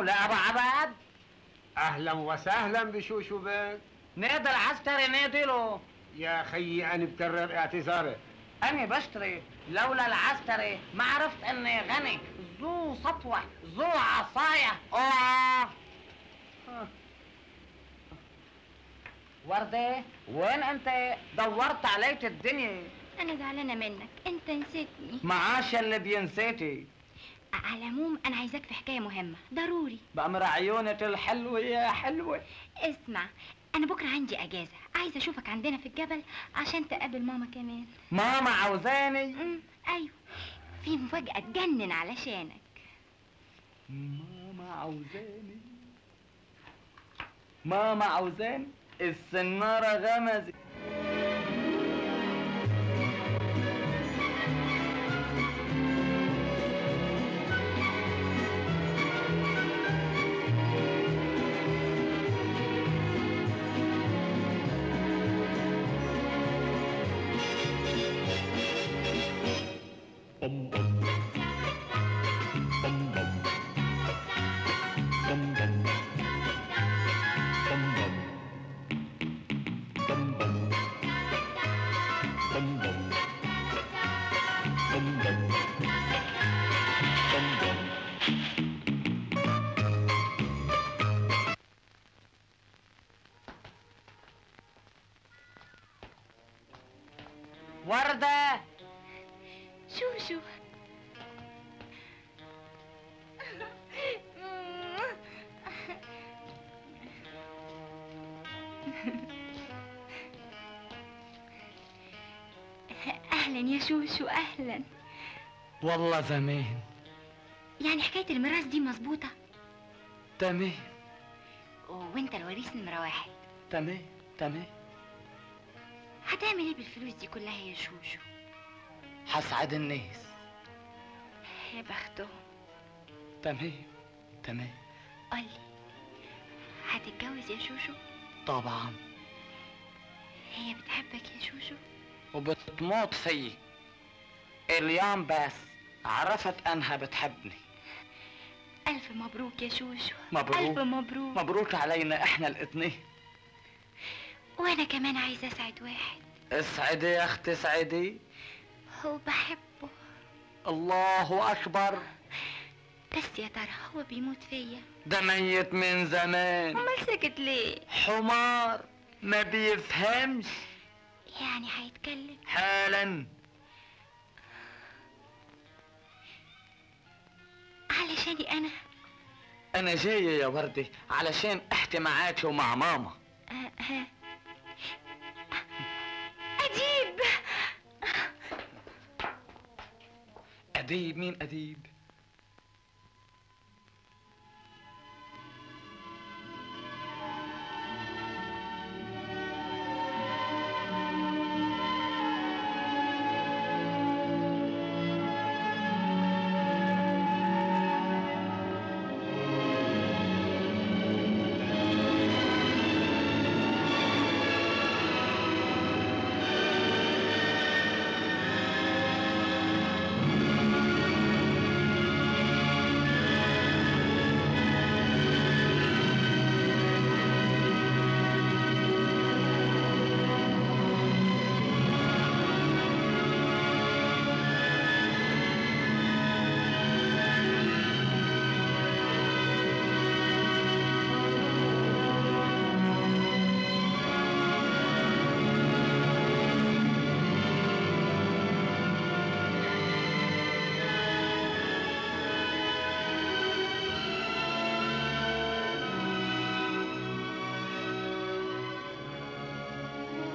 مولاي ابو عبد اهلا وسهلا بشوشو بك نادي العسكري نادي له يا خيي انا بكرر اعتذاري أنا بشتري لولا العسكري ما عرفت إني غني ذو سطوة ذو عصاية أوه. وردة وين أنت دورت عليك الدنيا انا زعلانه منك انت نسيتني معاش اللي بينسيتي على العموم انا عايزاك في حكايه مهمه ضروري بأمر عيونك الحلوة يا حلوة اسمع انا بكره عندي اجازه عايزه اشوفك عندنا في الجبل عشان تقابل ماما كمان ماما عاوزاني امم ايوه في مفاجاه تجنن علشانك ماما عاوزاني ماما عاوزاني السنارة غمزت وردة شو شو اهلا يا شوشو اهلا والله زمان يعني حكايه الميراث دي مظبوطه تمام وانت الوريث نمره واحد تمام تمام هتعمل ايه بالفلوس دي كلها يا شوشو حسعد الناس يا بختهم تمام تمام قولي هتتجوز يا شوشو طبعا هي بتحبك يا شوشو وبتموت فيي اليوم بس عرفت انها بتحبني الف مبروك يا شوشو مبروك. الف مبروك مبروك علينا احنا الاثنين وانا كمان عايزه اسعد واحد اسعدي يا اختي اسعدي هو بحبه الله اكبر بس يا ترى هو بيموت فيا ده ميت من زمان امال سكت ليه حمار ما بيفهمش يعني هيتكلم حالا علشاني انا انا جاية يا وردة علشان احكي معاكي ومع ماما آه ها اديب اديب مين اديب